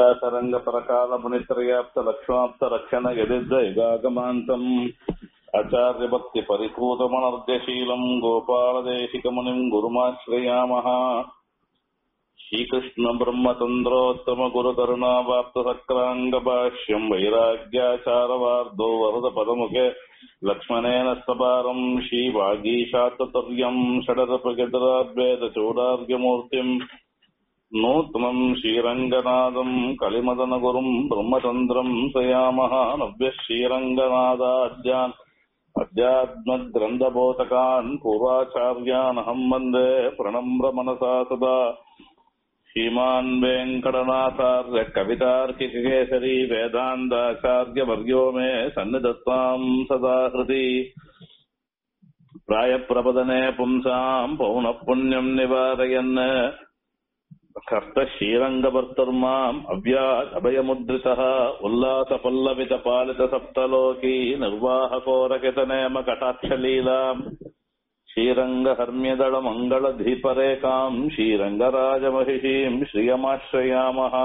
श्रीव्यासरङ्गपरकालमुनित्रयाप्तलक्ष्माप्तरक्षण यदिद्वैगागमान्तम् आचार्यभक्तिपरिपूतमनर्घशीलम् गोपालदेशिकमुनिम् गुरुमाश्रयामः श्रीकृष्णब्रह्मचन्द्रोत्तमगुरुकरुणावाप्तसक्राङ्गभाष्यम् वैराग्याचारवार्धो वरदपदमुखे लक्ष्मणेन स्तपारम् श्रीवागीशाततुर्यम् षडरपगदराद्वेदचूडार्घ्यमूर्तिम् नूत्नम् श्रीरङ्गनाथम् कलिमदनगुरुम् ब्रह्मचन्द्रम् सयामः नव्यः श्रीरङ्गनादाद्यान् अध्यात्मग्रन्थबोधकान् पूर्वाचार्यानहम् वन्दे प्रणम्र मनसा सदा श्रीमान् वेङ्कटनाथार्य कवितार्किककेसरी वेदान्ताचार्यवर्यो मे सन्निधत्ताम् सदा हृदि प्रायप्रपदने पुंसाम् पौनः पुण्यम् निवारयन् कर्तशीरङ्गभर्तुर्माम् अव्यात् अभयमुद्रितः उल्लासपल्लवितपालितसप्तलोकी निर्वाहकोरकितनेम कटाक्षलीलाम् श्रीरङ्गहर्म्यदळमङ्गलधीपरेकाम् श्रीरङ्गराजमहिषीम् श्रियमाश्रयामः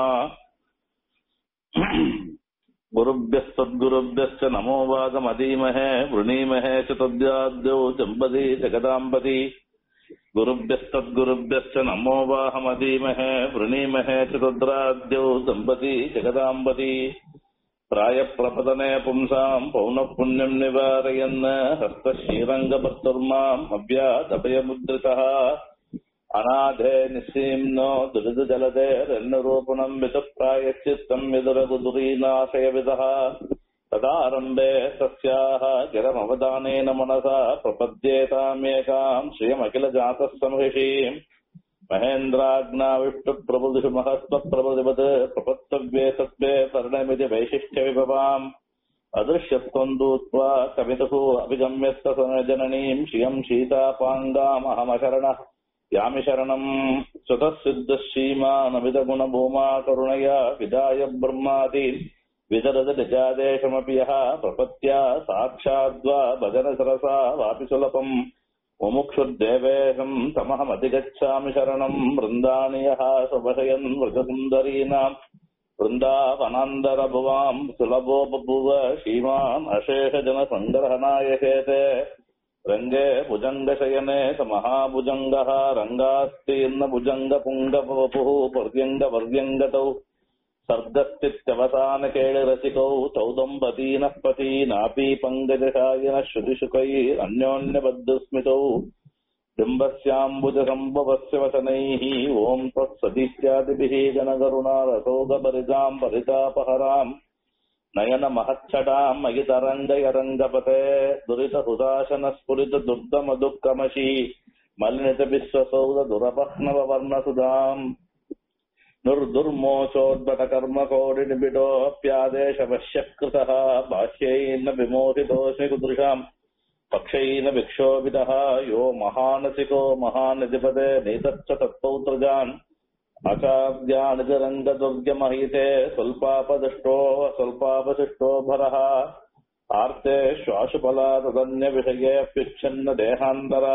गुरुभ्यस्तद्गुरुभ्यश्च नमो वागमधीमहे वृणीमहे च तद्याद्यौ जम्बदी जगदाम्बदी गुरुभ्यस्तद्गुरुभ्यश्च नमो वाहमधीमहे वृणीमहे च तद्राद्यौ दम्पती जगदाम्बती प्रायप्रपदने पुंसाम् पौनःपुण्यम् निवारयन् हस्तश्रीरङ्गभर्तुर्माम् अव्यादभयमुद्रितः अनाथे निःसीम्नो दुरिदजलधेरन्यरूपणम् वितप्रायश्चित्तम् विदुरगुदुरीनाशयविदः तदारम्भे तस्याः गिरमवदानेन मनसा प्रपद्येतामेकाम् श्रियमखिलजातः समहिषीम् महेन्द्राज्ञाविष्टुप्रबुधिषु महत्त्वप्रबुधिवत् प्रपत्तव्ये सत्त्वे तरणमिति वैशिष्ट्यविभवाम् अदृश्यत्वम् दूत्वा कवितुः अभिगम्यस्तजननीम् श्रियम् शीतापाङ्गामहमशरणः यामि शरणम् स्वतः सिद्धः श्रीमानविदगुणभूमा करुणया विदाय ब्रह्मादि विदरद निजादेशमपि यः प्रपत्या साक्षाद्वा भजनसरसा वापि सुलभम् मुमुक्षुर्देवेशम् तमहमधिगच्छामि शरणम् वृन्दानि यः सुभशयन् वृजसुन्दरीनाम् वृन्दावनान्दरभुवाम् सुलभो बभूव श्रीमान् अशेषजनसङ्ग्रहणाय शेते रङ्गे भुजङ्गशयने स महाभुजङ्गः रङ्गास्तीर्णभुजङ्गपुङ्गवपुः पर्यङ्गवर्यङ्गतौ सर्गस्थित्यवसानकेळिरसिकौ चौदम्बतीनः पती नापीपङ्कजशायिनः श्रुतिशुकैरन्योन्यबद्धस्मितौ बिम्बस्याम्बुजसम्भवस्य वचनैः ॐ तत्सदित्यादिभिः जनकरुणारसोगभरिताम् परितापहराम् नयनमहच्छटाम् मयितरङ्गयरङ्गपते दुरितहुदाशनस्फुरितदुर्दमदुःखमशी मलिनितविश्वसौदुरपह्नववर्णसुधाम् निर्दुर्मोचोद्भटकर्मकोडिनिबिडोऽप्यादेशवश्यकृतः बाह्यैर्न विमोहितोऽस्मि कुदृशाम् पक्षैन विक्षोभितः यो महानसिको महानधिपते नीतश्च तत्पौत्रजान् आचार्यानिजरङ्गदुर्गमहिते स्वल्पापदृष्टो स्वल्पापशिष्टो भरः आर्ते श्वासुफलादन्यविषयेऽप्युच्छिन्न देहान्तरा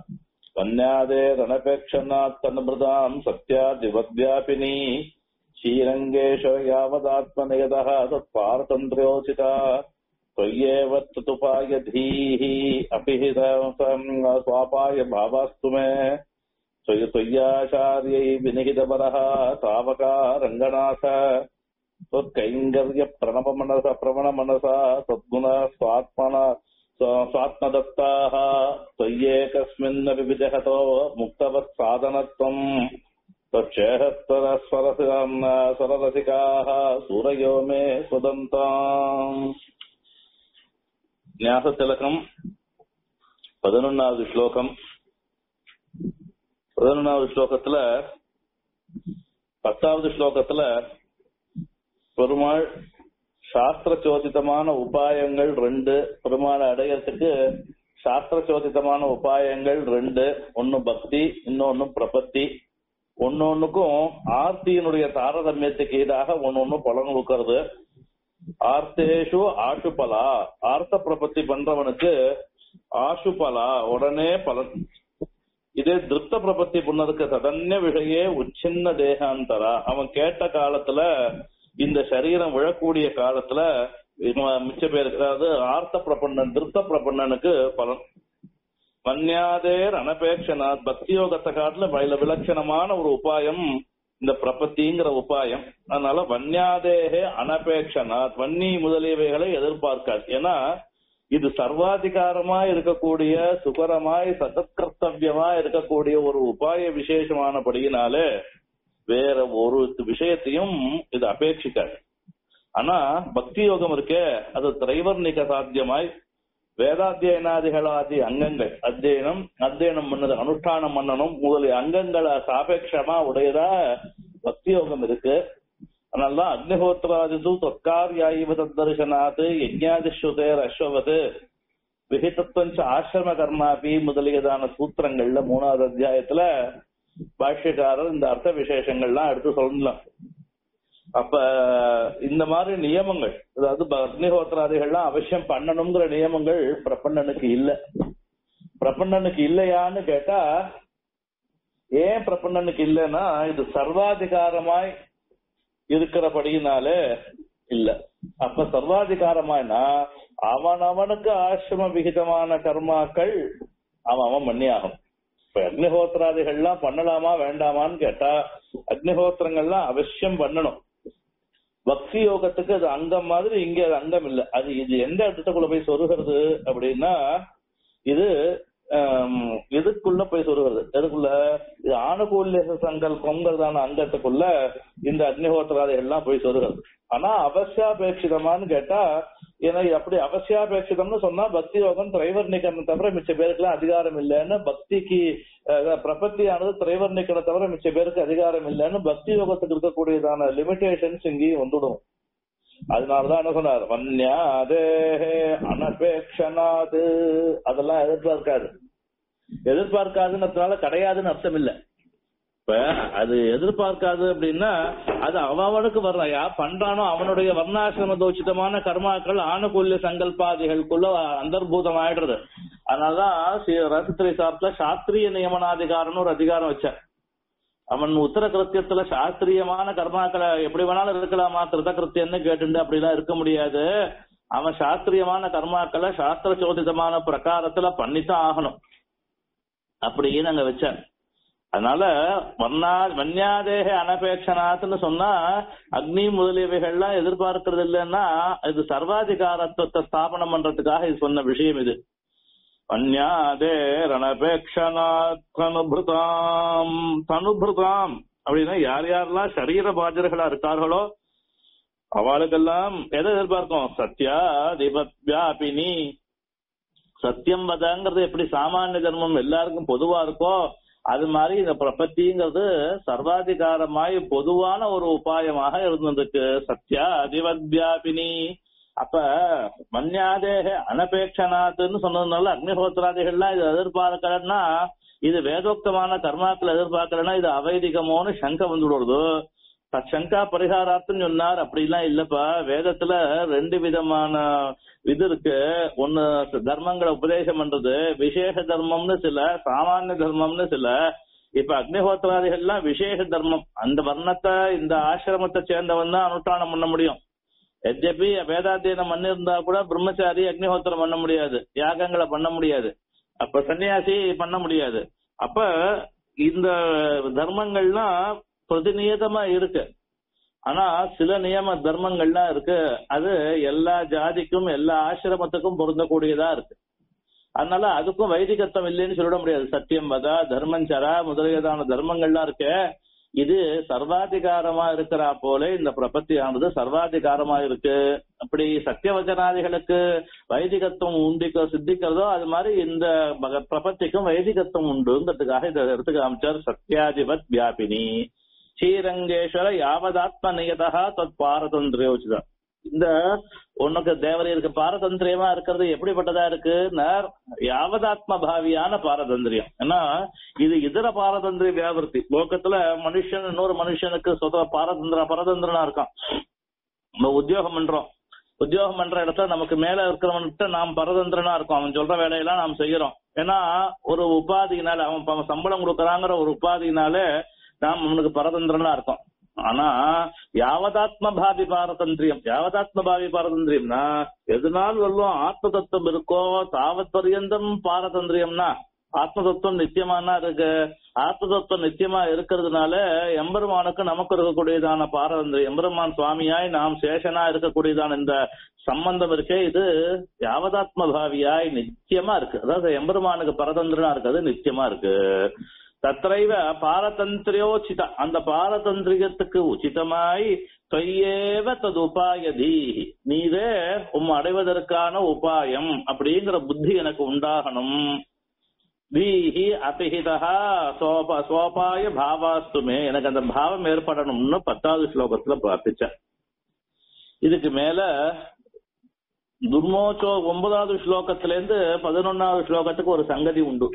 कन्यादेरनपेक्षणात्तन्मृताम् सत्यादिवद्व्यापिनी श्रीरङ्गेश यावदात्मनियतः तत्पारतन्त्र्योचिता त्वय्येव तुतुपाय धीः अपि हि स्वापाय भावास्तु मे त्वयि त्वय्याचार्यै विनिहितपरः तावका रङ्गनाथ त्वत्कैङ्गर्यप्रणवमनस प्रवणमनसा त्वद्गुण स्वात्मन स्वात्मदत्ताः त्वय्येकस्मिन्नपि विजहतो मुक्तवत्साधनत्वम् त्वच्छेहस्तरस्वरसिकाः सूरयो मे சுதந்தாம் ஞாச திலகம் பதினொன்னாவது ஸ்லோகம் பதினொன்னாவது ஸ்லோகத்துல பத்தாவது ஸ்லோகத்துல பெருமாள் சாஸ்திர சோதித்தமான உபாயங்கள் ரெண்டு பெருமாளை அடையறதுக்கு சாஸ்திர சோதித்தமான உபாயங்கள் ரெண்டு ஒன்னு பக்தி இன்னொன்னு பிரபத்தி ஒன்னொன்னுக்கும் ஆர்த்தியினுடைய தாரதமியத்துக்கு ஈடாக ஒன்னு ஒண்ணு பலன் கொடுக்கறது ஆர்த்தேஷு ஆஷுபலா ஆர்த்த பிரபத்தி பண்றவனுக்கு ஆஷுபலா உடனே பலன் இதே திருப்த பிரபத்தி பண்ணதுக்கு சதன்ய விஷயே உச்சின்ன தேகாந்தரா அவன் கேட்ட காலத்துல இந்த சரீரம் விழக்கூடிய காலத்துல இவன் மிச்ச பேருக்கு அதாவது ஆர்த்த பிரபண்ணன் திருத்த பிரபண்ணனுக்கு பலன் வன்யாதேர் அனபேட்சனாத் பக்தி யோகத்தை காட்டுல பயில விலட்சணமான ஒரு உபாயம் இந்த பிரபத்திங்கிற உபாயம் அதனால வன்யாதேகே அனபேட்சனாத் வன்னி முதலியவைகளை எதிர்பார்க்காது ஏன்னா இது சர்வாதிகாரமா இருக்கக்கூடிய சுகரமாய் சதத்கர்த்தவியமா இருக்கக்கூடிய ஒரு உபாய விசேஷமானபடியினாலே வேற ஒரு விஷயத்தையும் இது அபேட்சிக்காது ஆனா பக்தி யோகம் இருக்கே அது திரைவர்ணிக சாத்தியமாய் வேதாத்தியனாதிகளாதி அங்கங்கள் அத்தியனம் அத்தியனம் பண்ணது அனுஷ்டானம் பண்ணணும் முதலிய அங்கங்களை சாபேட்சமா உடையதா பக்தி யோகம் இருக்கு அதனாலதான் அக்னிஹோத்திராதிது தொற்காரியாயிவ தத்தரிசனாத் யஜ்ஞாதிஸ்வதேர் அஸ்வவது விகிதத்துவஞ்ச ஆசிரம கர்மாபி முதலியதான சூத்திரங்கள்ல மூணாவது அத்தியாயத்துல பாஷ்யக்காரர் இந்த அர்த்த விசேஷங்கள்லாம் எடுத்து சொல்லலாம் அப்ப இந்த மாதிரி நியமங்கள் அதாவது அக்னிஹோத்திராதிகள்லாம் அவசியம் பண்ணணுங்கிற நியமங்கள் பிரபண்ணனுக்கு இல்ல பிரபண்ணனுக்கு இல்லையான்னு கேட்டா ஏன் பிரபண்ணனுக்கு இல்லைன்னா இது சர்வாதிகாரமாய் இருக்கிறபடியினாலே இல்ல அப்ப சர்வாதிகாரமாய்னா அவன் அவனுக்கு ஆசிரம விகிதமான கர்மாக்கள் அவன் அவன் பண்ணி ஆகும் இப்ப அக்னிஹோத்திராதிகள்லாம் பண்ணலாமா வேண்டாமான்னு கேட்டா அக்னிஹோத்திரங்கள்லாம் அவசியம் பண்ணணும் பக்தி யோகத்துக்கு அது அங்கம் மாதிரி இங்க அது அங்கம் இல்ல அது இது எந்த இடத்துக்குள்ள போய் சொருகிறது அப்படின்னா இது இதுக்குள்ள போய் சொருகிறது எதுக்குள்ள இது ஆணுகூல்ய சங்கல்பங்கிறதான அங்கத்துக்குள்ள இந்த அக்னிஹோத்திராதிகள் எல்லாம் போய் சொருகிறது ஆனா அவசியாபேட்சிதமான்னு கேட்டா ஏன்னா அப்படி அவசியாபேட்சிதம்னு சொன்னா பக்தி யோகம் திரைவர்ணிக்கணும் தவிர மிச்ச பேருக்குலாம் அதிகாரம் இல்லைன்னு பக்திக்கு பிரபத்தியானது திரைவர்ணிக்கனை தவிர மிச்ச பேருக்கு அதிகாரம் இல்லைன்னு பக்தி யோகத்துக்கு இருக்கக்கூடியதான லிமிடேஷன்ஸ் இங்கேயும் வந்துடும் அதனாலதான் என்ன சொன்னார் வன்யாதே அனபேக்ஷனாது அதெல்லாம் எதிர்பார்க்காது எதிர்பார்க்காதுன்றதுனால கிடையாதுன்னு அர்த்தம் இல்ல இப்ப அது எதிர்பார்க்காது அப்படின்னா அது அவனுக்கு வர்ற யார் பண்றானோ அவனுடைய வர்ணாசிரம தோச்சிதமான கர்மாக்கள் ஆணுகூல்ய சங்கல்பாதிகளுக்குள்ள அந்தர்பூதம் ஆயிடுறது அதனாலதான் ரசத்திரை சாப்பிட்ட சாஸ்திரிய நியமனாதிகாரம்னு ஒரு அதிகாரம் வச்சார் அவன் உத்தர கிருத்தியத்துல சாஸ்திரியமான கர்மாக்களை எப்படி வேணாலும் இருக்கலாமா கிருத கிருத்தியம்னு கேட்டுண்டு அப்படிலாம் இருக்க முடியாது அவன் சாஸ்திரியமான கர்மாக்களை சாஸ்திர சோதிதமான பிரகாரத்துல பண்ணித்தான் ஆகணும் அப்படின்னு அங்க வச்சார் அதனால வர்ணா வன்யாதேக அனபேட்சனாத்னு சொன்னா அக்னி முதலியவைகள்லாம் எதிர்பார்க்கறது இல்லைன்னா இது சர்வாதிகாரத்துவத்தை ஸ்தாபனம் பண்றதுக்காக இது சொன்ன விஷயம் இது அந்யாதே ரணபேக்ஷனாத்னுபிருதாம் தனுபிருதாம் அப்படின்னா யார் யாரெல்லாம் சரீர பாஜர்களா இருக்கார்களோ அவளுக்கெல்லாம் எதை எதிர்பார்க்கும் சத்யா திபத் வியாபினி சத்தியம் வதங்கிறது எப்படி சாமானிய தர்மம் எல்லாருக்கும் பொதுவா இருக்கோ அது மாதிரி இந்த பிரபத்திங்கிறது சர்வாதிகாரமாய் பொதுவான ஒரு உபாயமாக இருந்திருக்கு சத்யா அதிபத் வியாபினி அப்ப மன்யாதேக அனபேட்சனாத்துன்னு சொன்னதுனால அக்னிஹோத்திராதிகள்லாம் இது எதிர்பார்க்கலன்னா இது வேதோக்தமான கர்மாக்கள் எதிர்பார்க்கலன்னா இது அவைதிகமோன்னு சங்க வந்துடுறது சங்கா பரிகாரார்த்தம் சொன்னார் அப்படிலாம் இல்லப்பா வேதத்துல ரெண்டு விதமான இது இருக்கு ஒன்னு தர்மங்களை உபதேசம் பண்றது விசேஷ தர்மம்னு சில சாமானிய தர்மம்னு சில இப்ப அக்னிஹோத்திராதிகள்லாம் விசேஷ தர்மம் அந்த வர்ணத்தை இந்த ஆசிரமத்தை சேர்ந்தவன் தான் அனுஷ்டானம் பண்ண முடியும் எஜபி வேதாத்தியனம் பண்ணிருந்தா கூட பிரம்மச்சாரி அக்னிஹோத்திரம் பண்ண முடியாது யாகங்களை பண்ண முடியாது அப்ப சன்னியாசி பண்ண முடியாது அப்ப இந்த தர்மங்கள்லாம் பிரதிநியதமா இருக்கு ஆனா சில நியம தர்மங்கள்லாம் இருக்கு அது எல்லா ஜாதிக்கும் எல்லா ஆசிரமத்துக்கும் பொருந்தக்கூடியதா இருக்கு அதனால அதுக்கும் வைதிகத்துவம் இல்லைன்னு சொல்லிட முடியாது சத்தியம் வதா தர்மஞ்சரா முதலியதான தர்மங்கள்லாம் இருக்கு இது சர்வாதிகாரமா இருக்கிறா போல இந்த பிரபத்தியானது சர்வாதிகாரமா இருக்கு அப்படி சத்தியவச்சனாதிகளுக்கு வைதிகத்துவம் உண்டிக்க சித்திக்கிறதோ அது மாதிரி இந்த பிரபத்திக்கும் வைதிகத்துவம் உண்டுங்கிறதுக்காக இதை எடுத்து காமிச்சார் சத்யாதிபத் வியாபினி ஸ்ரீரங்கேஸ்வர யாவதாத்ம நியதா தத் பாரதந்திரியோச்சிதா இந்த உனக்கு தேவரையருக்கு பாரதந்திரியமா இருக்கிறது எப்படிப்பட்டதா இருக்குன்னா யாவதாத்ம பாவியான பாரதந்திரியம் ஏன்னா இது இதர பாரதந்திரிய வியாபர்த்தி லோகத்துல மனுஷன் இன்னொரு மனுஷனுக்கு சொத பாரதந்திர பரதந்திரனா இருக்கான் நம்ம உத்தியோகம் பண்றோம் உத்தியோகம் பண்ற இடத்துல நமக்கு மேல இருக்கிறவன்கிட்ட நாம் பரதந்திரனா இருக்கோம் அவன் சொல்ற வேலையெல்லாம் நாம் செய்யறோம் ஏன்னா ஒரு உபாதியினால அவன் சம்பளம் கொடுக்கறாங்கிற ஒரு உபாதியினால நாம் அவனுக்கு பரதந்திரனா இருக்கோம் ஆனா யாவதாத்ம பாவி பாரதந்திரியம் யாவதாத்ம பாவி பாரதந்திரியம்னா எது நாள் வரலும் ஆத்ம தத்துவம் இருக்கோ தாவத் பரியந்தம் பாரதந்திரியம்னா ஆத்ம தத்துவம் நித்தியமானா இருக்கு ஆத்ம தத்துவம் நித்தியமா இருக்கிறதுனால எம்பெருமானுக்கு நமக்கு இருக்கக்கூடியதான பாரதந்திரம் எம்பெருமான் சுவாமியாய் நாம் சேஷனா இருக்கக்கூடியதான இந்த சம்பந்தம் இருக்கே இது யாவதாத்ம பாவியாய் நித்தியமா இருக்கு அதாவது எம்பெருமானுக்கு பரதந்திரனா இருக்குது நித்தியமா இருக்கு தத்ரைவ பாரதந்திரியோச்சித அந்த பாரதந்திரியத்துக்கு உச்சிதமாய் தொய்யேவ தது உபாயதி நீரே உம் அடைவதற்கான உபாயம் அப்படிங்கிற புத்தி எனக்கு உண்டாகணும் தீஹி அபிஹிதா சோப சோபாய பாவாஸ்துமே எனக்கு அந்த பாவம் ஏற்படணும்னு பத்தாவது ஸ்லோகத்துல பிரார்த்திச்சேன் இதுக்கு மேல துர்மோச்சோ ஒன்பதாவது ஸ்லோகத்துல இருந்து பதினொன்னாவது ஸ்லோகத்துக்கு ஒரு சங்கதி உண்டு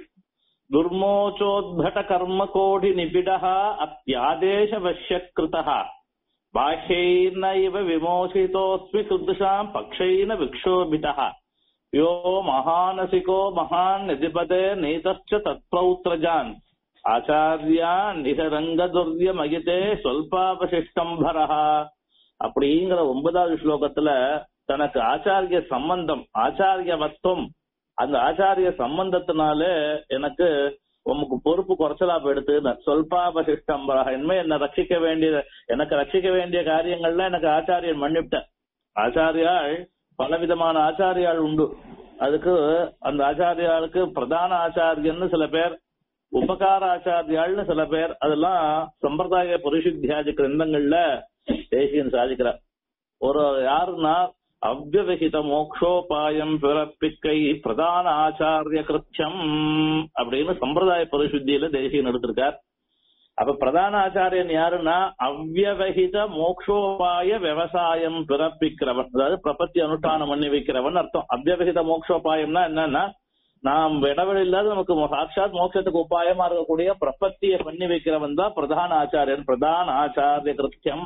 துர்மோச்சோத்பட கர்ம கோடி நிபிட அத்தியாதேச வசியகிருத பாஹ்யைர்ன இவ விமோசிதோஸ்மி சுதுஷாம் பக்ஷைன விக்ஷோபிதः யோ மகானசிகோ மகான் நிதிபதே நீதச்ச தத்பௌத்ரஜான் ஆச்சாரியான் இக ரங்கதுர்ய மகிதே சொல்பாவசிஷ்டம்பரஹா அப்படிங்கிற ஒன்பதாவது ஸ்லோகத்துல தனக்கு ஆச்சாரிய சம்பந்தம் ஆச்சாரியவத்துவம் அந்த ஆச்சாரிய சம்பந்தத்தினால எனக்கு உமக்கு பொறுப்பு குறைச்சலா போயிடுத்து சொல்பாபசிஷ்டம்பரஹா இனிமே என்ன ரட்சிக்க வேண்டிய எனக்கு ரட்சிக்க வேண்டிய காரியங்கள்ல எனக்கு ஆச்சாரியன் மன்னிவிட்ட ஆச்சாரியாள் பலவிதமான ஆச்சாரியாள் உண்டு அதுக்கு அந்த ஆச்சாரியாளுக்கு பிரதான ஆச்சாரியன்னு சில பேர் உபகார ஆச்சாரியாள்னு சில பேர் அதெல்லாம் சம்பிரதாய பரிசுத்தியாதி கிரந்தங்கள்ல தேசியன் சாதிக்கிறார் ஒரு யாருன்னா அவ்வவிகித மோக்ஷோபாயம் பிறப்பிக்கை பிரதான ஆச்சாரிய கிருத்தியம் அப்படின்னு சம்பிரதாய பரிசுத்தியில தேசியன் எடுத்திருக்கார் அப்ப பிரதான ஆச்சாரியன் யாருன்னா அவ்வவகித மோக்ஷோபாய விவசாயம் பிறப்பிக்கிறவன் அதாவது பிரபத்தி அனுஷ்டானம் பண்ணி வைக்கிறவன் அர்த்தம் அவ்வவகித மோக்ஷோபாயம்னா என்னன்னா நாம் விடவெளி இல்லாத நமக்கு சாட்சாத் மோட்சத்துக்கு உபாயமா இருக்கக்கூடிய பிரபத்தியை பண்ணி வைக்கிறவன் தான் பிரதான ஆச்சாரியன் பிரதான ஆச்சாரிய கிருத்தியம்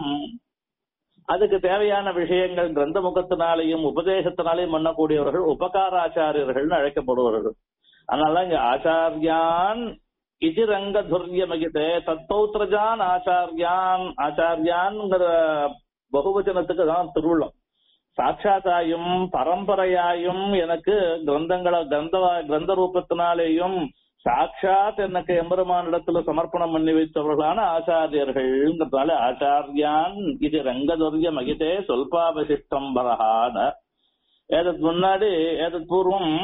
அதுக்கு தேவையான விஷயங்கள் கிரந்த முகத்தினாலையும் உபதேசத்தினாலையும் பண்ணக்கூடியவர்கள் உபகார ஆச்சாரியர்கள் அழைக்கப்படுவார்கள் அதனால இங்க ஆச்சாரியான் இது ரங்க துர்யமகிதே தத்தௌத்ரஜான் ஆச்சாரியான் ஆச்சாரியான்ங்கிற பகுவச்சனத்துக்கு தான் திருவிழம் சாட்சாத்தாயும் பரம்பரையாயும் எனக்கு கிரந்தங்கள கிரந்த கிரந்த ரூபத்தினாலேயும் சாட்சாத் எனக்கு எம்பெருமான் இடத்துல சமர்ப்பணம் பண்ணி வைத்தவர்களான ஆச்சாரியர்கள்ங்கிறதுனால ஆச்சாரியான் இது ரங்கதுர்ய மகிதே சொல்பாவசிஷ்டம்பரஹான ஏதத் முன்னாடி ஏதத் பூர்வம்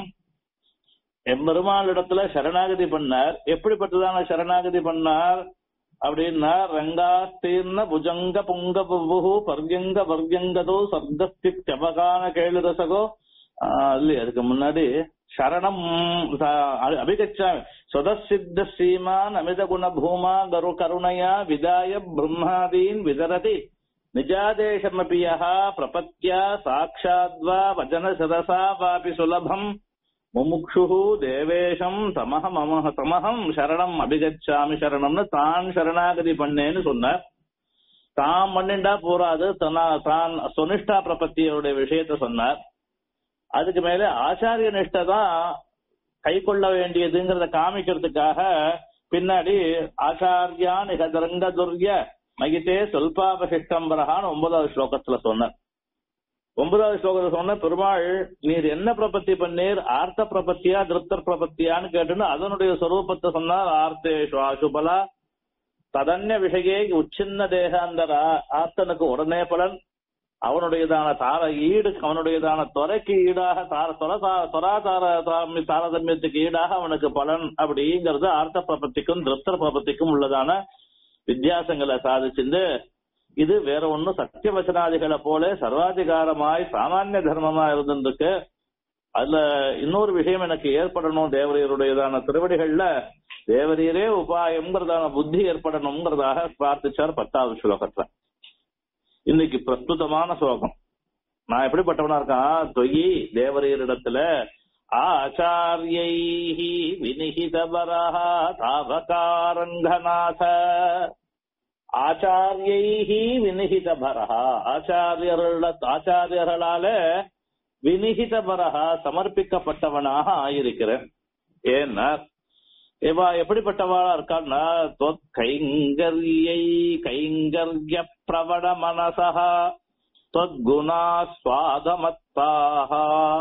எம்பெருமான் இடத்துல சரணாகதி பண்ணார் எப்படிப்பட்டதான சரணாகதி பண்ணார் அப்படின்னா ரங்காஸ்தீர்ண புஜங்க புங்க புபு பர்யங்க வர்யங்கதோ சர்க்கஸ்தித்யபகான கேளுரசகோ அல்லி அதுக்கு முன்னாடி சரணம் அபிகச்சாமி சுதசித்த ஸ்ரீமான் அமித குண பூமா கரு கருணையா விதாய பிரம்மாதீன் விதரதி நிஜாதேசமபி யஹ பிரபத்யா சாட்சாத்வா வஜன சதசா வாபி சுலபம் முமுக்ஷு தேவேஷம் தமஹ மம தமஹம் சரணம் அபிகச்சாமி சரணம்னு தான் சரணாகதி பண்ணேன்னு சொன்னார் தான் பண்ணிண்டா போறாது தனா தான் சுனிஷ்டா பிரபத்தியோட விஷயத்த சொன்னார் அதுக்கு மேல ஆச்சாரிய நிஷ்டை தான் கை கொள்ள வேண்டியதுங்கிறத காமிக்கிறதுக்காக பின்னாடி ஆச்சாரியான் இகதரங்க துர்ய மகிதே சொல்பாபசிஷ்டம்பரகான்னு ஒன்பதாவது ஸ்லோகத்துல சொன்னார் ஒன்பதாவது ஸ்லோகத்துல சொன்ன பெருமாள் நீர் என்ன பிரபத்தி பண்ணீர் ஆர்த்த பிரபத்தியா திருப்தர் பிரபத்தியான்னு கேட்டுன்னு அதனுடைய சொரூபத்தை சொன்னார் ஆர்த்தேஷு ஆசுபலா ததன்ய விஷயே உச்சின்ன தேகாந்தர ஆர்த்தனுக்கு உடனே பலன் அவனுடையதான தார ஈடு அவனுடையதான துறைக்கு ஈடாக தார தொர தொராதார தாரதமியத்துக்கு ஈடாக அவனுக்கு பலன் அப்படிங்கிறது ஆர்த்த பிரபத்திக்கும் திருப்தர் பிரபத்திக்கும் உள்ளதான வித்தியாசங்களை சாதிச்சிருந்து இது வேற ஒன்னும் சத்தியவச்சனாதிகளை போல சர்வாதிகாரமாய் சாமானிய தர்மமா இருந்திருக்கு அதுல இன்னொரு விஷயம் எனக்கு ஏற்படணும் தேவரையருடையதான திருவடிகள்ல தேவரீரே உபாயம்ங்கிறதான புத்தி ஏற்படணுங்கிறதாக பிரார்த்திச்சார் பத்தாவது ஸ்லோகத்துல இன்னைக்கு பிரஸ்துதமான ஸ்லோகம் நான் எப்படிப்பட்டவனா இருக்கான் தொயி தேவரீரிடத்துல ஆச்சாரியை வினிகிதவரஹா தாபகாரங்கநாத ஆச்சாரியை வினிகித பரஹா ஆச்சாரியர்கள ஆச்சாரியர்களால வினிகித பரஹா சமர்ப்பிக்கப்பட்டவனாக ஆயிருக்கிறேன் ஏன்னா இவா எப்படிப்பட்டவாளா இருக்கான்னா கைங்கரியை கைங்கர்ய பிரபட மனசா தொத்குணா சுவாதமத்தாக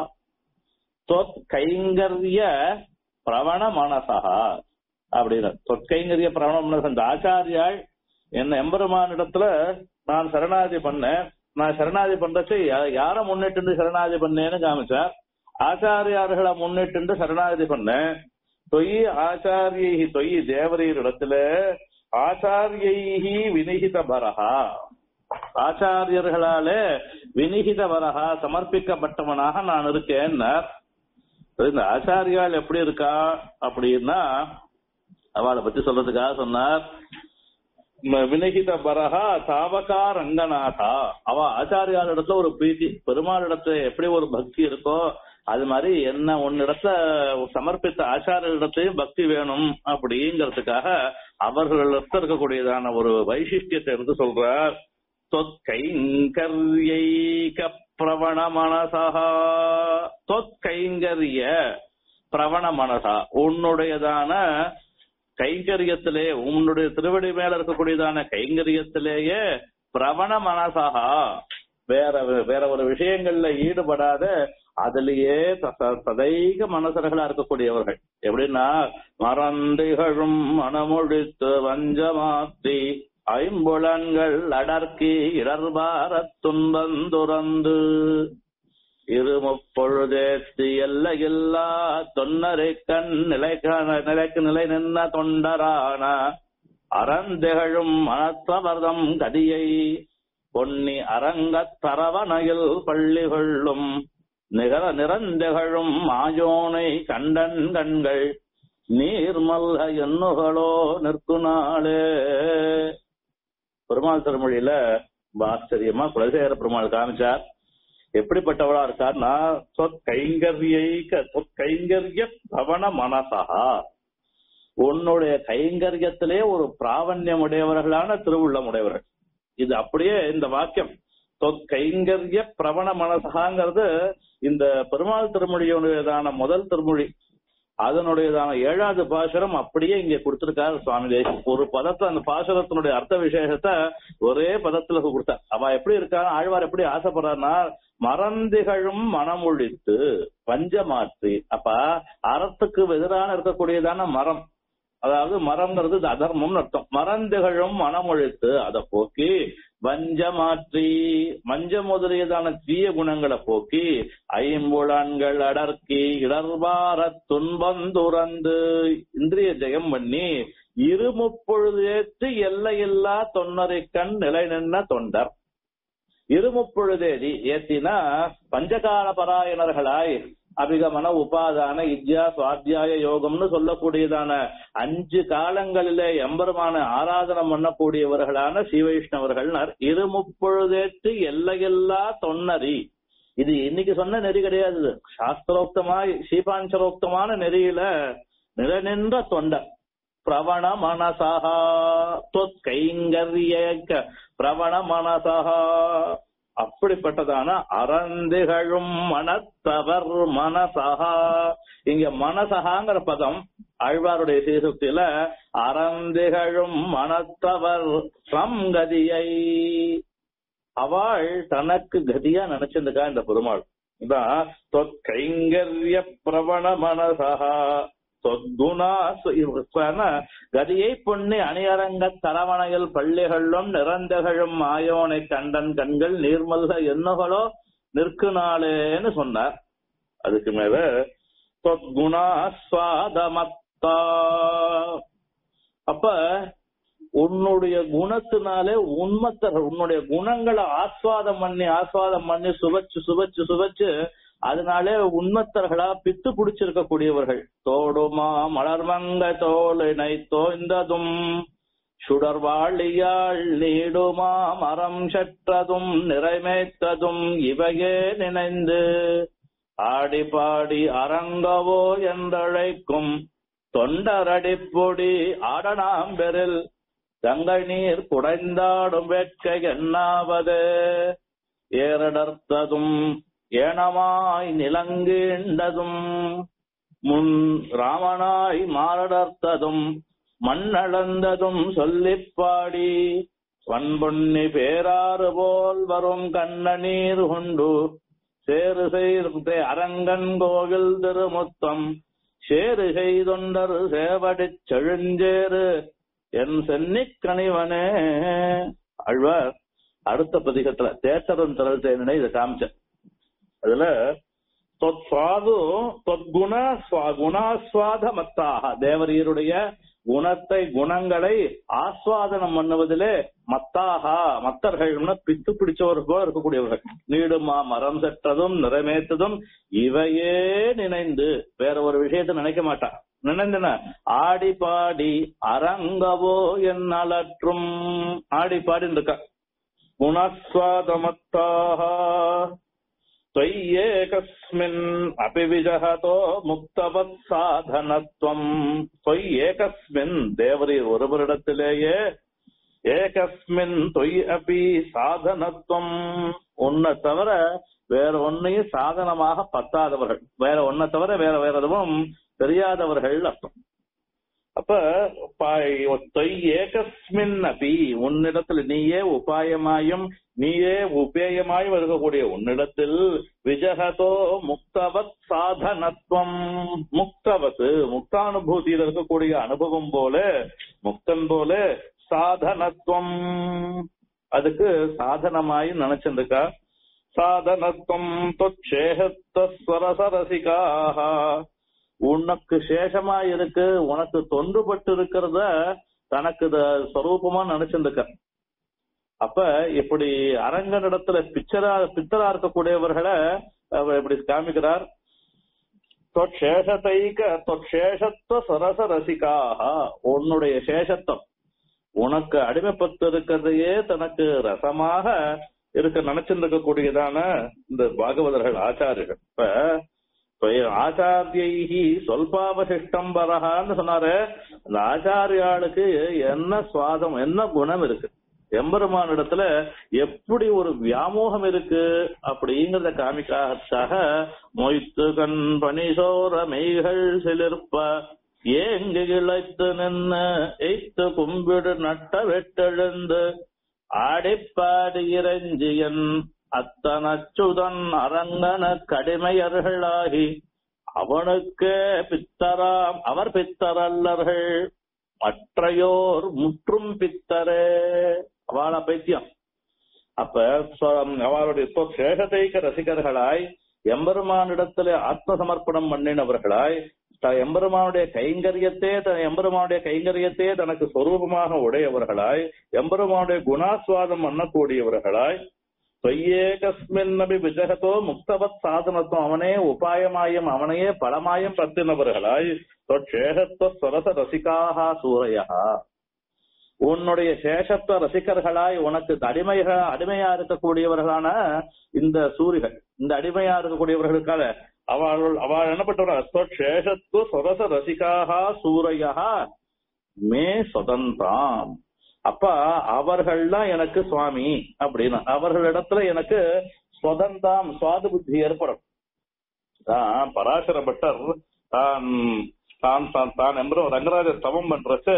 தொத்கைங்கரிய பிரவண மனசா அப்படின்னு தொற்கைங்கரிய பிரவண மனசு அந்த ஆச்சாரியாள் என்ன எம்பெருமான் இடத்துல நான் சரணாதி பண்ணேன் நான் சரணாதி பண்றச்சு யா- யார முன்னிட்டு சரணாதி பண்ணேன்னு காமிச்சார் ஆச்சாரியார்களை முன்னிட்டு சரணாதி பண்ணேன் தொய் ஆச்சாரியை தொய் தேவரீர் இடத்துல ஆச்சாரியை வினிகித பரஹா ஆச்சாரியர்களாலே வினிகித வரஹா சமர்ப்பிக்கப்பட்டவனாக நான் இருக்கேன்னார் இந்த ஆச்சாரியால் எப்படி இருக்கா அப்படின்னா அவளை பத்தி சொல்றதுக்காக சொன்னார் ம- வினகித பரஹா தாவகா ரங்கநாதா அவ ஆச்சாரியால் இடத்துல ஒரு பிரீத்தி பெருமாள் இடத்துல எப்படி ஒரு பக்தி இருக்கோ அது மாதிரி என்ன உன்னிடத்துல சமர்ப்பித்த ஆச்சாரியர்களிடத்தையும் பக்தி வேணும் அப்படிங்கறதுக்காக அவர்களிடத்துல இருக்கக்கூடியதான ஒரு வைசிஷ்டியத்தை எடுத்து சொல்றார் தொற்கைங்கர்யைக பிரவண மனசா தொற்கைங்கரிய பிரவண மனசா உன்னுடையதான கைங்கரியத்திலே உன்னுடைய திருவடி மேல இருக்கக்கூடியதான கைங்கரியத்திலேயே பிரவண மனசா வேற வேற ஒரு விஷயங்கள்ல ஈடுபடாத அதுலயே த- த- சதைக மனசர்களா இருக்கக்கூடியவர்கள் எப்படின்னா மறந்துகளும் மனமொழித்து வஞ்சமாத்தி ஐம்புலன்கள் அடர்க்கி இடர்பாரத் துன்பந்துறந்து இருமுப்பொழுதேத்து எல்லையில்லா தொன்னரை கண் நிலைக்க நிலைக்கு நிலை நின்ன தொண்டரான அறந்திகழும் மனத்தவர்தம் கதியை பொன்னி அரங்கத் தரவணையில் பள்ளி கொள்ளும் நிகர நிறந்திகழும் மாயோனை கண்டன் கண்கள் நீர்மல்க எண்ணுகளோ நிற்குநாளே பெருமாள் திருமொழியில ஆச்சரியமா குலசேகர பெருமாள் காமிச்சார் எப்படிப்பட்டவளா இருக்கார்னா சொற்கைங்கரியைக்க சொற்கைங்கரிய பவன மனசா உன்னுடைய கைங்கரியத்திலே ஒரு பிராவண்யம் உடையவர்களான திருவுள்ளம் உடையவர்கள் இது அப்படியே இந்த வாக்கியம் தொற்கைங்கரிய பிரவண மனசகாங்கிறது இந்த பெருமாள் திருமொழியுடையதான முதல் திருமொழி அதனுடையதான ஏழாவது பாசுரம் அப்படியே இங்க கொடுத்திருக்காரு சுவாமி தேசிகன் ஒரு பதத்தை அந்த பாசுரத்தினுடைய அர்த்த விசேஷத்தை ஒரே பதத்துல கொடுத்தார் அவ எப்படி இருக்கா ஆழ்வார் எப்படி ஆசைப்படுறாருன்னா மறந்திகழும் மனமொழித்து பஞ்சமாற்றி அப்ப அறத்துக்கு எதிரான இருக்கக்கூடியதான மரம் அதாவது மரம்ங்கிறது இது அதர்மம்னு அர்த்தம் மறந்துகளும் மனமொழித்து அதை போக்கி வஞ்சமாற்றி மஞ்ச முதலியதான தீய குணங்களை போக்கி ஐம்புலன்கள் அடர்க்கி இடர்பார துன்பம் துறந்து இந்திரிய ஜெயம் பண்ணி இருமுப்பொழுதேத்து எல்லையில்லா தொன்னரை கண் நிலை நின்ன தொண்டர் இருமுப்பொழுதேதி ஏத்தினா பஞ்சகால பராயணர்களாய் அபிகமன உபாதான இத்யா சுவாத்தியாய யோகம்னு சொல்லக்கூடியதான அஞ்சு காலங்களிலே எம்பெருமான ஆராதனம் பண்ணக்கூடியவர்களான ஸ்ரீவைஷ்ணவர்கள் இருமுப்பொழுதேத்து எல்லையில்லா தொன்னரி இது இன்னைக்கு சொன்ன நெறி கிடையாது இது. சாஸ்திரோக்தமாய் ஸ்ரீபாஞ்சரோக்தமான நெறியில நிலநின்ற தொண்டர் பிரவண மனசா தொற்கைங்கரிய பிரவண மனசா அப்படிப்பட்டதான அறந்திகழும் மனத்தவர் மனசகா இங்க மனசகாங்கிற பதம் ஆழ்வாருடைய சீசுக்தியில அறந்திகழும் மனத்தவர் சங்கதியை அவள் தனக்கு கதியா நினைச்சிருந்துக்கா இந்த பெருமாள் இதான் தொற்கைங்கரிய பிரவண மனசா தொத்குணா சு- இவருக்கான கதியை பொண்ணி அணியரங்க தரவணையில் பள்ளிகளும் நிறந்தகழும் மாயோனை கண்டன் கண்கள் நீர்மல்க எண்ணுகளோ நிற்கு நாளேன்னு சொன்னார் அதுக்கு மேல தொத்குணா சுவாதமத்தா அப்ப உன்னுடைய குணத்தினாலே உண்மத்தர்கள் உன்னுடைய குணங்களை ஆஸ்வாதம் பண்ணி ஆஸ்வாதம் பண்ணி சுவைச்சு சுவைச்சு சுவைச்சு அதனாலே உண்மத்தர்களா பித்து புடிச்சிருக்க கூடியவர்கள் தோடுமா மலர்மங்க தோலினை தோய்ந்ததும் சுடர்வாழியாள் நீடுமா மரம் சற்றதும் நிறைமேத்ததும் இவையே நினைந்து ஆடி பாடி அரங்கவோ என்றழைக்கும் தொண்டரடிப்பொடி ஆடனாம்பெரில் கங்கை நீர் குடைந்தாடும் வேட்கை என்னாவது ஏறடர்த்ததும் ஏனமாய் நிலங்கீண்டதும் முன் ராமனாய் மாரடர்த்ததும் மண்ணளந்ததும் சொல்லிப் பாடி வன்பொன்னி பேராறு போல் வரும் கண்ண நீர் கொண்டு சேரு செய்த அரங்கன் கோவில் திருமுத்தம் சேரு செய்தொண்டர் சேவடிச் செழுஞ்சேரு என் சென்னிக் கணிவனே அழ்வார் அடுத்த பதிகத்துல தேசரும் திரள் தேனினை இதை காமிச்ச அதுல தொத்வாது தொத்குண ஸ்வா- குணாஸ்வாத மத்தாக தேவரீருடைய குணத்தை குணங்களை ஆஸ்வாதனம் பண்ணுவதிலே மத்தாகா மத்தர்கள்னு பித்து பிடிச்சவர் போல இருக்கக்கூடியவர்கள் நீடுமா மரம் செற்றதும் நிறைமேற்றதும் இவையே நினைந்து வேற ஒரு விஷயத்தை நினைக்க மாட்டான் நினைந்தன ஆடி பாடி அரங்கவோ என் அலற்றும் ஆடி பாடி இருக்க குணஸ்வாதமத்தாக त्वय्येकस्मिन् अपि विजहतो முக்தவத் சாதனத்துவம் தொய் ஏகஸ்மின் தேவரீர் ஒருவரிடத்திலேயே ஏகஸ்மின் தொய் அபி சாதனத்துவம் உன்னை தவிர வேற ஒன்னையும் சாதனமாக பத்தாதவர்கள் வேற ஒன்னை தவிர வேற வேற எதுவும் தெரியாதவர்கள் அர்த்தம் அப்ப பா- தொய் ஏகஸ்மின் அபி உன்னிடத்தில் நீயே உபாயமாயும் நீயே உபேயமாயும் இருக்கக்கூடிய உன்னிடத்தில் விஜகதோ முக்தவத் சாதனத்துவம் முக்தவத் முக்தானுபூதியில் இருக்கக்கூடிய அனுபவம் போல முக்தன் போல சாதனத்துவம் அதுக்கு சாதனமாய் நினைச்சிருக்கா சாதனத்துவம் தொச்சேகத்தரசரசிகாக உனக்கு சேஷமா இருக்கு உனக்கு தொன்றுபட்டு இருக்கிறத தனக்கு இத ஸ்வரூபமா நினைச்சிருக்க அப்ப இப்படி அரங்கனிடத்துல பிச்சரா பித்தரா இருக்கக்கூடியவர்களை அவர் இப்படி காமிக்கிறார் தொற்சேஷத்தைக்க தொற்சேஷத்துவ சரச ரசிகாக உன்னுடைய சேஷத்துவம் உனக்கு அடிமைப்பட்டு இருக்கிறதையே தனக்கு ரசமாக இருக்க நினைச்சிருக்க கூடியதான இந்த பாகவதர்கள் ஆச்சாரியர்கள் இப்ப இப்ப ஆச்சாரியைகி சொல்பாவசிஷ்டம் வரகான்னு சொன்னாரு அந்த ஆச்சாரியாளுக்கு என்ன சுவாதம் என்ன குணம் இருக்கு எம்பெருமான் இடத்துல எப்படி ஒரு வியாமோகம் இருக்கு அப்படிங்கறத காமிக்காக மொய்த்து கண் பனிசோர மெய்கள் சிலிர்ப்ப ஏங்கு இழைத்து நின்று எய்த்து கும்பிடு நட்ட வெட்டெழுந்து ஆடிப்பாடி இறைஞ்சியன் அத்தனச்சுதன் அரங்கன கடிமையர்களாகி அவனுக்கே பித்தராம் அவர் பித்தரல்லர்கள் மற்றையோர் முற்றும் பித்தரே அவள பைத்தியம் அப்ப சொ- அவளுடைய சொ- சேஷதைக்க ரசிகர்களாய் எம்பெருமானிடத்திலே ஆத்ம சமர்ப்பணம் பண்ணினவர்களாய் த- எம்பெருமானுடைய கைங்கரியத்தே த- எம்பெருமானுடைய கைங்கரியத்தே தனக்கு சொரூபமாக உடையவர்களாய் எம்பெருமானுடைய குணாஸ்வாதம் பண்ணக்கூடியவர்களாய் தொய்யேகஸ்மின் நபி விஜகத்தோ முக்தவத் சாதனத்துவம் அவனே உபாயமாயும் அவனையே பலமாயும் பத்தினவர்களாய் தொற்சேஷத்துவ சரச ரசிகாக சூரையா உன்னுடைய சேஷத்துவ ரசிகர்களாய் உனக்கு அடிமைக அடிமையா இருக்கக்கூடியவர்களான இந்த சூரிகள் இந்த அடிமையா இருக்கக்கூடியவர்களுக்காக அவள் அவள் என்ன பண்றாங்க சேஷத்துவ சொரச ரசிகாக சூரையா மே சுதந்திரம் அப்ப அவர்கள்லாம் எனக்கு சுவாமி அப்படின்னு அவர்களிடத்துல எனக்கு சுதந்திரம் சுவாத புத்தி ஏற்படும் தான் பராசர பட்டர் தான் தான் தான் தான் எம்பரும் ரங்கராஜர் தவம் பண்றச்சு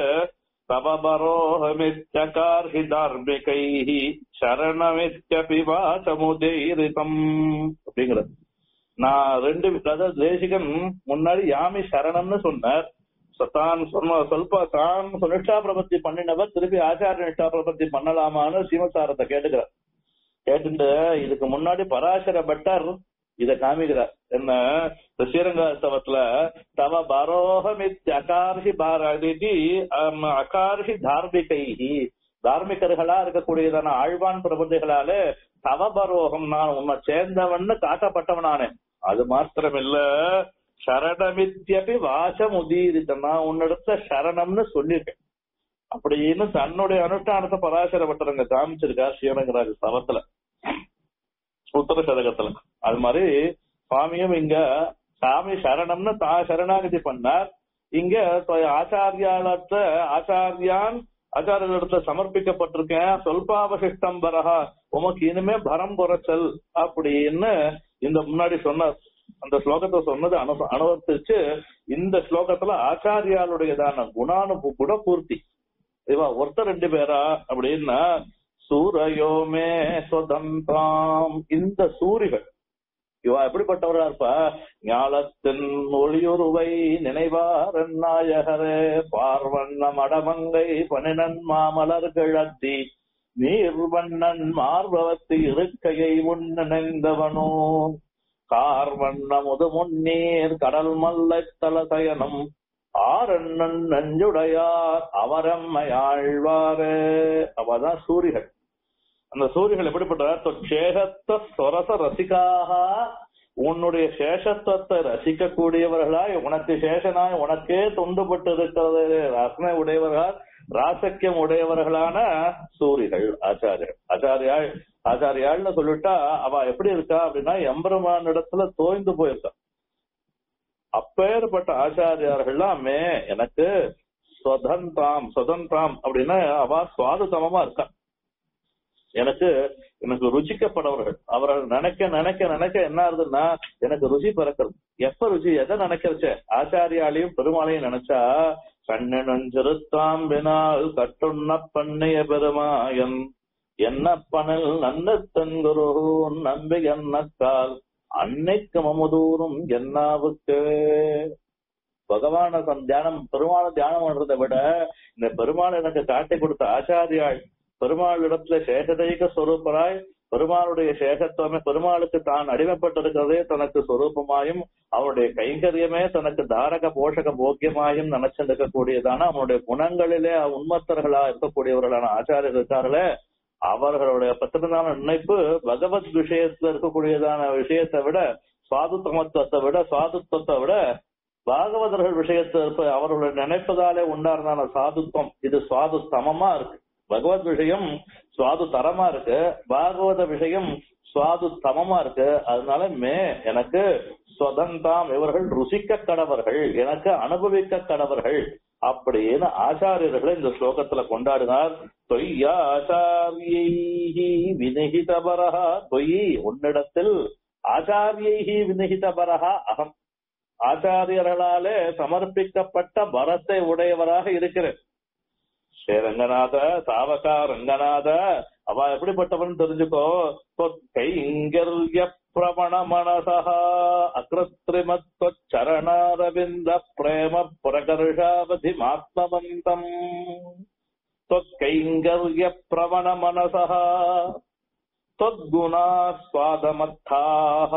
தவபரோஹமித்யகார்ஹி தார்மிகைஹி சரணமித்யபி வாசமுதீரிதம் அப்படிங்கிறது நான் ரெண்டு அதாவது தேசிகன் முன்னாடி யாமி சரணம்னு சொன்னார் So, தான் சொன்ன சொல்ப தான் நிஷ்டா பிரபத்தி பண்ணினவர் திருப்பி ஆச்சாரிய நிஷ்டா பிரபத்தி பண்ணலாமான்னு சீமசாரத்தை கேட்டுக்கிறார் கேட்டுட்டு இதுக்கு முன்னாடி பராசர பட்டர் இத காமிக்கிறார் என்ன இந்த ஸ்ரீரங்கோத்சவத்துல தவ பரோகமித் அகார்ஹி பாரதி அகார்ஹி தார்மிகைஹி தார்மிகர்களா இருக்கக்கூடியதான ஆழ்வான் பிரபதிகளால தவ பரோகம் நான் உன்னை சேர்ந்தவன்னு காட்டப்பட்டவனானே அது மாத்திரம் இல்ல சரணமித்யபி வாசம் உதீரித்த நான் உன்னிடத்த சரணம்னு சொல்லியிருக்கேன் அப்படின்னு தன்னுடைய அனுஷ்டானத்தை பராசர பட்டரங்க காமிச்சிருக்கா ஸ்ரீரங்கராஜ சவத்துல உத்தர சதகத்துல அது மாதிரி சுவாமியும் இங்க சாமி சரணம்னு தா சரணாகதி பண்ணார் இங்க ஆச்சாரியாளத்த ஆச்சாரியான் ஆச்சாரியர்களிடத்துல சமர்ப்பிக்கப்பட்டிருக்கேன் சொல்பாவசிஷ்டம் பரஹா உமக்கு இனிமே பரம் குறைச்சல் அப்படின்னு இந்த முன்னாடி சொன்னார் அந்த ஸ்லோகத்தை சொன்னது அனு அனுவர்த்திச்சு இந்த ஸ்லோகத்துல ஆச்சாரியாளுடையதான குணானு குணபூர்த்தி இவா ஒருத்தர் ரெண்டு பேரா அப்படின்னா சூரயோமே சுதந்திரம் இந்த சூரிகள் இவா எப்படிப்பட்டவரா இருப்பா ஞாலத்தின் ஒளியுருவை நினைவாரன் நாயகரே பார்வண்ண மடமங்கை பனினன் மாமலர்களத்தி நீர்வண்ணன் மார்பவத்து இருக்கையை முன்னிணைந்தவனோ கார்வண்ண முது முன்னீர் கடல் மல்லை தலசயனம் ஆரண்ணன் நஞ்சுடையார் அவரம்மையாழ்வாரே அவதான் சூரிகள் அந்த சூரியர்கள் எப்படிப்பட்ட சேகத்த சொரச ரசிகாக உன்னுடைய சேஷத்துவத்தை ரசிக்க கூடியவர்களாய் உனக்கு சேஷனாய் உனக்கே தொண்டுபட்டு இருக்கிறது ரசனை உடையவர்கள் ராசக்கியம் உடையவர்களான சூரிகள் ஆச்சாரியர் ஆச்சாரியாள் ஆச்சாரியாள்னு சொல்லிட்டா அவ எப்படி இருக்கா அப்படின்னா எம்பெருமான் இடத்துல தோய்ந்து போயிருக்கா அப்பேற்பட்ட ஆச்சாரியார்கள்லாமே எனக்கு சுதந்திரம் சுதந்திரம் அப்படின்னா அவ சுவாததமமா இருக்கா எனக்கு எனக்கு ருச்சிக்கப்படவர்கள் அவர்கள் நினைக்க நினைக்க நினைக்க என்ன ஆகுதுன்னா எனக்கு ருசி பிறக்கிறது எப்ப ருசி எதை நினைக்கிறச்சே ஆச்சாரியாலையும் பெருமாளையும் நினைச்சா கண்ணனஞ்சிருத்தாம்பினால் கட்டுண்ண பண்ணிய பெருமாயன் என்ன பணல் நன்ன தன்குரு நம்பி என்னக்கால் அன்னைக்கு மமதூரும் என்னாவுக்கு பகவான தியானம் பெருமாளை தியானம் பண்றதை விட இந்த பெருமாள் எனக்கு காட்டி கொடுத்த ஆச்சாரியாள் பெருமாள் இடத்துல சேஷதைக ஸ்வரூபராய் பெருமாளுடைய சேஷத்துவமே பெருமாளுக்கு தான் அடிமைப்பட்டிருக்கிறதே தனக்கு சொரூபமாயும் அவருடைய கைங்கரியமே தனக்கு தாரக போஷக போக்கியமாயும் நினைச்சிருக்கக்கூடியதான அவனுடைய குணங்களிலே உண்மத்தர்களா இருக்கக்கூடியவர்களான ஆச்சாரியர் இருக்கார்களே அவர்களுடைய பத்திரதான நினைப்பு பகவத் விஷயத்துல இருக்கக்கூடியதான விஷயத்தை விட சுவாதுத்தமத்துவத்தை விட சுவாதுத்துவத்தை விட பாகவதர்கள் விஷயத்தை இருப்ப அவர்களுடைய நினைப்பதாலே உண்டானதான சாதுத்வம் இது சுவாது சமமா இருக்கு பகவத் விஷயம் சுவாது தரமா இருக்கு பாகவத விஷயம் சுவாது சமமா இருக்கு அதனால மே எனக்கு சுதந்தாம் இவர்கள் ருசிக்க கடவர்கள் எனக்கு அனுபவிக்க கடவர்கள் அப்படின்னு ஆச்சாரியர்களை இந்த ஸ்லோகத்துல கொண்டாடினார் தொய்யா ஆச்சாரியை வினிகிதபரஹா தொய் உன்னிடத்தில் ஆச்சாரியை வினிகிதபரஹா அகம் ஆச்சாரியர்களாலே சமர்ப்பிக்கப்பட்ட வரத்தை உடையவராக இருக்கிறேன் ஸ்ரீ ரங்கநாத சாவகா ரங்கநாத அவ எப்படிப்பட்டவன் தெரிஞ்சுக்கோ கைங்கர்ய பிரமண மனசா அக்ரத்ரிமத்வ சரணாரவிந்த பிரேம பிரகர்ஷாவதி மாத்மவந்தம் கைங்கர்ய பிரமண மனசா त्वद्गुणा स्वादमत्थाः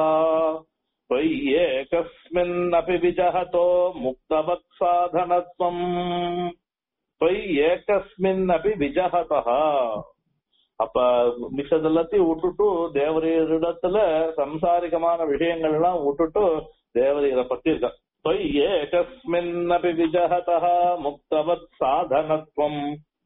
त्वय्येकस्मिन्नपि विजहतो मुक्तवत्साधनत्वम् त्वय्येकस्मिन्नपि विजहतः அப்ப மிச்சது எல்லாத்தையும் விட்டுட்டு தேவரீரிடத்துல சம்சாரிகமான விஷயங்கள் எல்லாம் விட்டுட்டு தேவரீரை பத்தி இருக்க त्वय्येकस्मिन्नपि विजहतः मुक्तवत् साधनत्वम्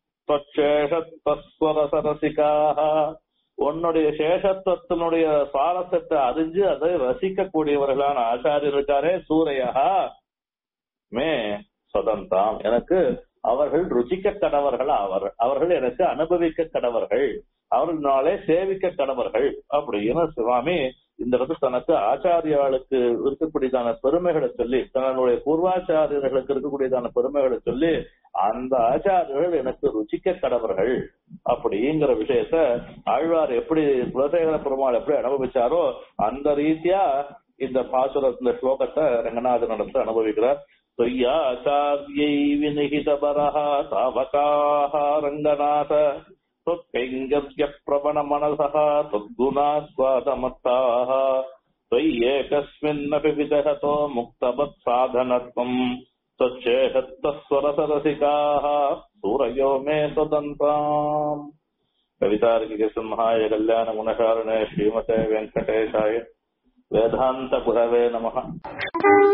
त्वच्छेषत्वस्वरसरसिकाः உன்னுடைய சேஷத்துவத்தினுடைய சுவாரஸ்யத்தை அறிஞ்சு அதை ரசிக்க கூடியவர்களான ஆச்சாரியர் இருக்காரே சூரையா மே சுதந்தாம் எனக்கு அவர்கள் ருச்சிக்க கடவர்கள் அவர் அவர்கள் எனக்கு அனுபவிக்க கடவர்கள் அவர்களாலே சேவிக்க கடவர்கள் அப்படின்னு சுவாமி இந்த இடத்துல தனக்கு ஆச்சாரியாளுக்கு இருக்கக்கூடியதான பெருமைகளை சொல்லி தன்னுடைய பூர்வாச்சாரியர்களுக்கு இருக்கக்கூடியதான பெருமைகளை சொல்லி அந்த ஆச்சாரியர்கள் எனக்கு ருச்சிக்க கடவர்கள் அப்படிங்கிற விஷயத்த ஆழ்வார் எப்படி குலசேகர பெருமாள் எப்படி அனுபவிச்சாரோ அந்த ரீதியா இந்த பாசுர இந்த ஸ்லோகத்தை ரங்கநாதன் நடத்த அனுபவிக்கிறார் त्वय्याचार्यै विनिहितपरः तावकाः रङ्गनाथ त्वत्कैङ्गर्यप्रवणमनसः त्वद्गुणास्वादमत्ताः त्वय्येकस्मिन्नपि विदहतो मुक्तवत्साधनत्वम् त्वच्चेहत्तस्वरसरसिकाः सूरयो मे स्वतन्त्राम् कवितार्किकसिंहाय कल्याणगुणशारणे श्रीमते वेङ्कटेशाय वेदान्तगुरवे नमः